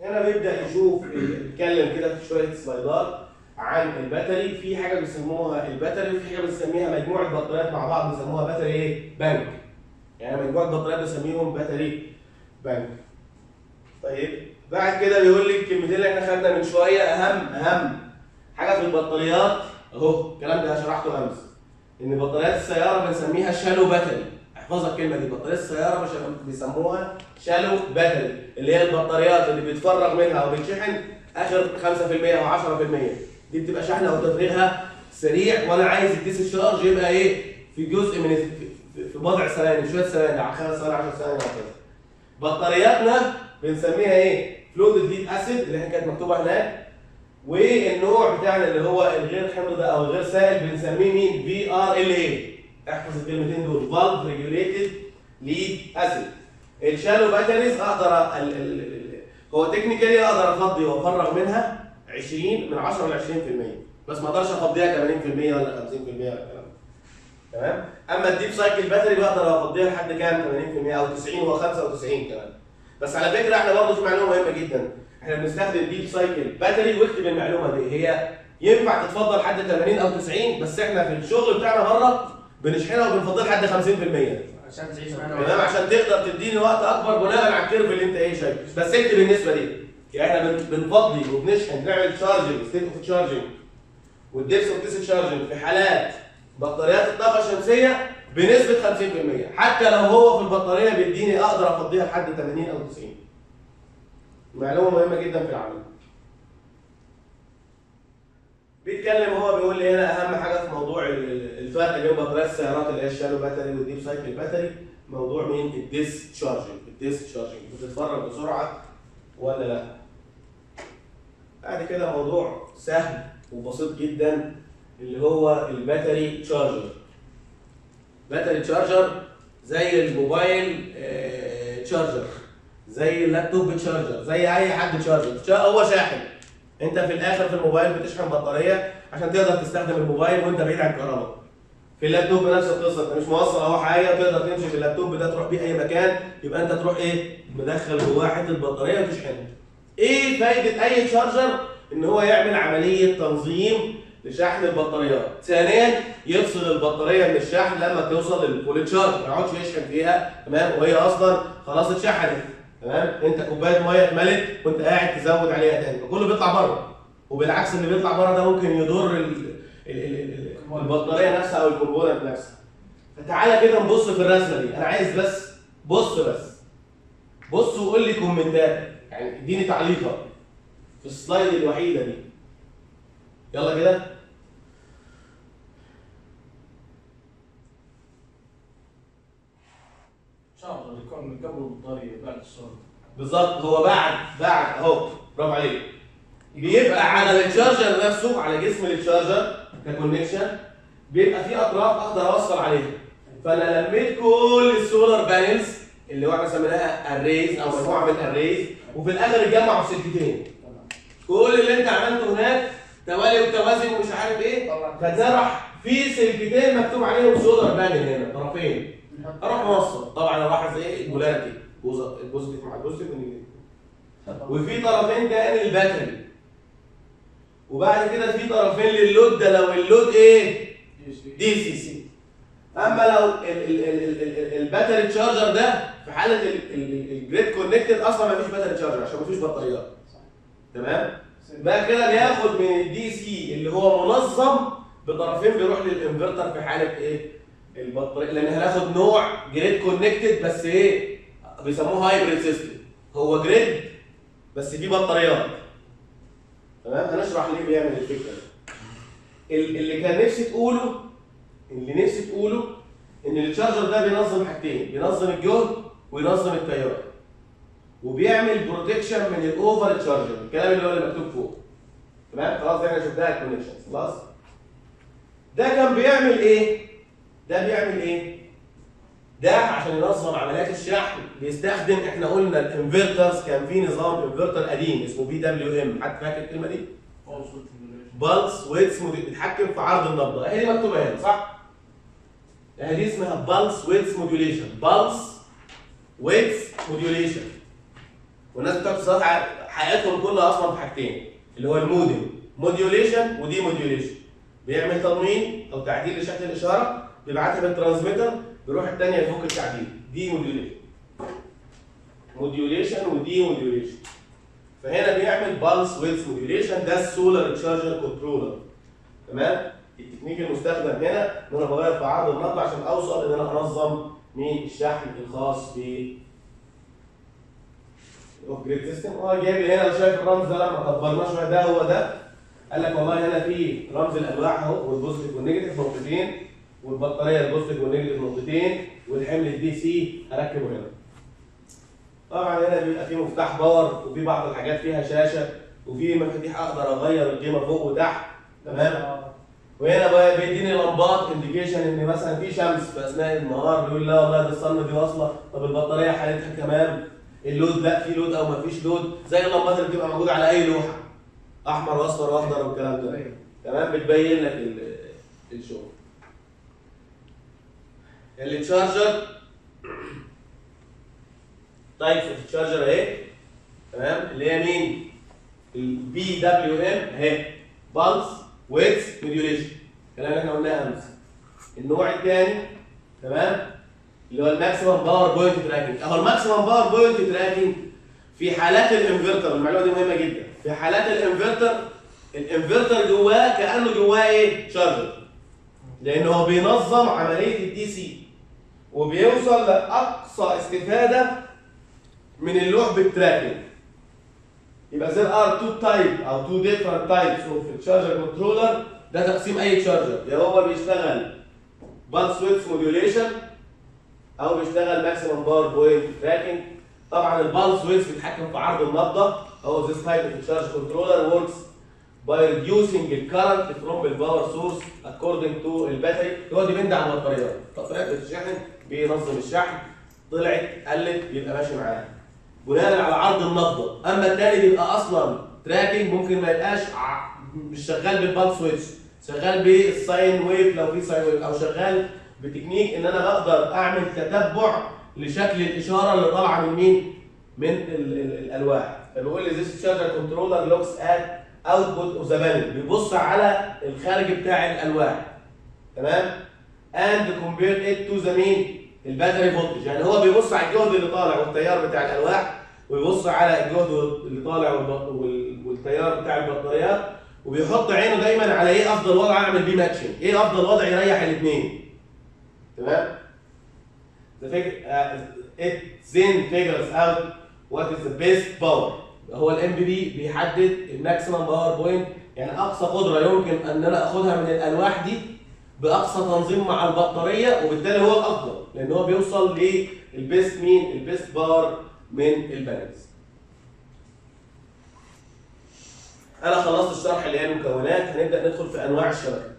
هنا بيبدا يشوف يتكلم كده في شويه سلايدات عن الباتري في حاجه بيسموها الباتري وفي حاجه بنسميها مجموعه بطاريات مع بعض بيسموها باتري ايه؟ بنك يعني مجموعه بطاريات بنسميهم باتري بنك طيب بعد كده بيقول لي الكلمتين اللي احنا خدنا من شويه اهم اهم حاجه في البطاريات اهو الكلام ده شرحته امس ان بطاريات السياره بنسميها شالو باتري احفظها الكلمه دي بطاريات السياره مش بيسموها شالو باتري اللي هي البطاريات اللي بيتفرغ منها او بيتشحن اخر 5% او 10% دي بتبقى شحنه او تفريغها سريع وانا عايز الديس الشارج يبقى ايه في جزء من في- في بضع ثواني شويه ثواني على خمس ثواني 10 ثواني وهكذا بطارياتنا بنسميها ايه فلويد ليد اسيد اللي هي كانت مكتوبه هناك والنوع بتاعنا اللي هو الغير حمض ده او الغير سائل بنسميه مين في ار ال اي احفظ الكلمتين دول فالف ريجوليتد ليد اسيد الشالو باتريز اقدر ال ال ال هو تكنيكالي اقدر افضي وافرغ منها 20 من 10 ل 20% بس ما اقدرش افضيها 80% ولا 50% ولا الكلام ده تمام اما الديب سايكل باتري بقدر افضيها لحد كام 80% او 90 و 95 كمان بس على فكره احنا برضه في معلومه مهمه جدا احنا بنستخدم ديب سايكل باتري واكتب المعلومه دي هي ينفع تتفضل لحد 80 او 90 بس احنا في الشغل بتاعنا بره بنشحنها وبنفضلها لحد 50% عشان تعيش معانا تمام عشان تقدر تديني وقت اكبر بناء على الكيرف اللي انت ايه شايفه بس اكتب النسبه دي يعني احنا بن- بنفضي وبنشحن بنعمل تشارجنج ستيت اوف تشارجنج والديبس اوف ديس تشارجنج في حالات بطاريات الطاقه الشمسيه بنسبه 50% حتى لو هو في البطاريه بيديني اقدر افضيها لحد 80 او 90 معلومه مهمه جدا في العمل بيتكلم هو بيقول لي هنا اهم حاجه في موضوع ال- ال- الفرق بين بطاريات السيارات اللي هي الشالو باتري والديب سايكل باتري موضوع مين الديس تشارجنج الديس تشارجنج بتتفرج بسرعه ولا لا بعد كده موضوع سهل وبسيط جدا اللي هو الباتري تشارجر باتري تشارجر زي الموبايل آه، تشارجر زي اللابتوب تشارجر زي اي حد تشارجر شا- هو شاحن انت في الاخر في الموبايل بتشحن بطاريه عشان تقدر تستخدم الموبايل وانت بعيد عن الكهرباء في اللابتوب نفس القصه انت مش موصل اهو حاجه تقدر تمشي في اللابتوب ده تروح بيه اي مكان يبقى انت تروح ايه مدخل جواه حته بطاريه وتشحنها ايه فايده اي تشارجر ان هو يعمل عمليه تنظيم لشحن البطاريات ثانيا يفصل البطاريه من الشحن لما توصل للفول تشارج ما يقعدش يشحن فيها تمام وهي اصلا خلاص اتشحنت تمام انت كوبايه ميه اتملت وانت قاعد تزود عليها تاني فكله بيطلع بره وبالعكس اللي بيطلع بره ده ممكن يضر ال- ال- ال- ال- البطاريه نفسها او الكومبوننت نفسها فتعالى كده نبص في الرسمه دي انا عايز بس بص بس بص وقول لي كومنتات يعني اديني تعليقك في السلايد الوحيده دي يلا كده شاطر يكون من قبل البطاريه بعد الصوت بالظبط هو بعد بعد اهو برافو عليك بيبقى على التشارجر نفسه على جسم التشارجر ككونكشن بيبقى في اطراف اقدر اوصل عليها فانا لميت كل السولار بانلز اللي هو احنا سميناها اريز او مجموعه من الاريز وفي الاخر اتجمعوا في سلكتين كل اللي انت عملته هناك توالي وتوازن ومش عارف ايه خدناه راح في سلكتين مكتوب عليهم سولار بانل هنا طرفين اروح موصل طبعا الاحظ ايه البولاريتي البوزيتيف مع البوزيتيف والنيجاتيف وفي طرفين تاني الباتري وبعد كده في طرفين للود ده لو اللود ايه دي سي سي اما لو ال- ال- ال- ال- ال- الباتري تشارجر ده في حاله الجريد كونكتد اصلا ما فيش باتري تشارجر عشان ما فيش بطاريات تمام بقى كده بياخد من الدي سي اللي هو منظم بطرفين بيروح للانفرتر في حاله ايه البطاريه لان هناخد نوع جريد كونكتد بس ايه بيسموه هايبريد سيستم هو جريد بس فيه بطاريات تمام هنشرح ليه بيعمل الفكره دي ال- اللي كان نفسي تقوله اللي نفسي تقوله ان التشارجر ده بينظم حاجتين بينظم الجهد وينظم التيار وبيعمل بروتكشن من الاوفر تشارجر الكلام اللي هو اللي مكتوب فوق تمام خلاص احنا شفناها الكونكشنز خلاص ده كان بيعمل ايه ده بيعمل ايه ده عشان ينظم عمليات الشحن بيستخدم احنا قلنا الانفرترز كان في نظام انفرتر قديم اسمه بي دبليو ام حد فاكر الكلمه دي بالس ويتس بيتحكم في عرض النبضه اهي دي مكتوبه هنا صح اهي دي اسمها بالس ويتس موديوليشن بالس ويتس موديوليشن والناس بتوع الاتصالات ح- حياتهم كلها اصلا في حاجتين اللي هو المودم موديوليشن ودي موديوليشن بيعمل تضمين او تعديل لشكل الاشاره بيبعتها بالترانسميتر بيروح الثانيه يفك التعديل دي موديوليشن موديوليشن ودي موديوليشن فهنا بيعمل بالس ويدث موديوليشن ده السولار تشارجر كنترولر تمام التكنيك المستخدم هنا ان انا بغير في عرض النقطه عشان اوصل ان انا انظم مين الشحن الخاص ب اوبجريد سيستم هو جايب لي هنا لو شايف الرمز ده لما كبرناه شويه ده هو ده قال لك والله هنا في رمز الالواح اهو والبوزيتيف والنيجاتيف نقطتين والبطاريه البوزيتيف والنيجاتيف نقطتين والحمل الدي سي هركبه هنا طبعا هنا بيبقى فيه مفتاح باور وفي بعض الحاجات فيها شاشه وفي مفاتيح اقدر اغير القيمه فوق وتحت تمام وهنا بقى بيديني لمبات انديكيشن ان مثلا في شمس في اثناء النهار بيقول لا والله ده الصن دي واصله طب البطاريه حالتها كمان اللود لا في لود او ما فيش لود زي اللمبات اللي بتبقى موجوده على اي لوحه احمر واصفر واخضر والكلام ده تمام بتبين لك ال- الشغل التشارجر تايبس اوف تشارجر اهي تمام اللي هي مين؟ البي دبليو ام اهي بالس ويتس موديوليشن الكلام اللي احنا قلناه امس النوع الثاني تمام اللي هو الماكسيمم باور بوينت تراكنج اهو الماكسيمم باور بوينت تراكنج في حالات الانفرتر المعلومه دي مهمه جدا في حالات الانفرتر الانفرتر جواه كانه جواه ايه شارجر لان هو بينظم عمليه الدي سي وبيوصل لاقصى استفاده من اللوح بالتراكنج يبقى there are two type او two different types of charger controller ده تقسيم اي تشارجر يا هو بيشتغل pulse width modulation او بيشتغل maximum power point tracking طبعا البالس ويدث بيتحكم في عرض النبضه او this type of charge controller works by reducing the current from the power source according to الباتري هو ديبند على البطاريات البطاريات بتشحن بينظم الشحن طلعت قلت بيبقى ماشي معاها بناء على عرض النبضه اما الثاني بيبقى اصلا تراكنج ممكن ما يبقاش ع- مش شغال بالبالس ويدث شغال بالساين ويف لو في ساين ويف او شغال بتكنيك ان انا بقدر اعمل تتبع لشكل الاشاره اللي طالعه من مين؟ من ال ال الالواح فبيقول لي this charger controller looks at output of the panel بيبص على الخارج بتاع الالواح تمام and compare it to the مين؟ الباتري فولتج يعني هو بيبص على الجهد اللي طالع والتيار بتاع الالواح ويبص على الجهد اللي طالع والب- وال- والتيار بتاع البطاريات وبيحط عينه دايما على ايه افضل وضع اعمل بيه ماتشنج ايه افضل وضع يريح الاثنين تمام the fig- uh, it then figures out what is the best power هو الام بي بي بيحدد الماكسيمم باور بوينت يعني اقصى قدره يمكن ان انا اخدها من الالواح دي باقصى تنظيم مع البطاريه وبالتالي هو الافضل لان هو بيوصل للبيست مين البيست باور من البانلز انا خلصت الشرح اللي هي المكونات هنبدا ندخل في انواع الشبكه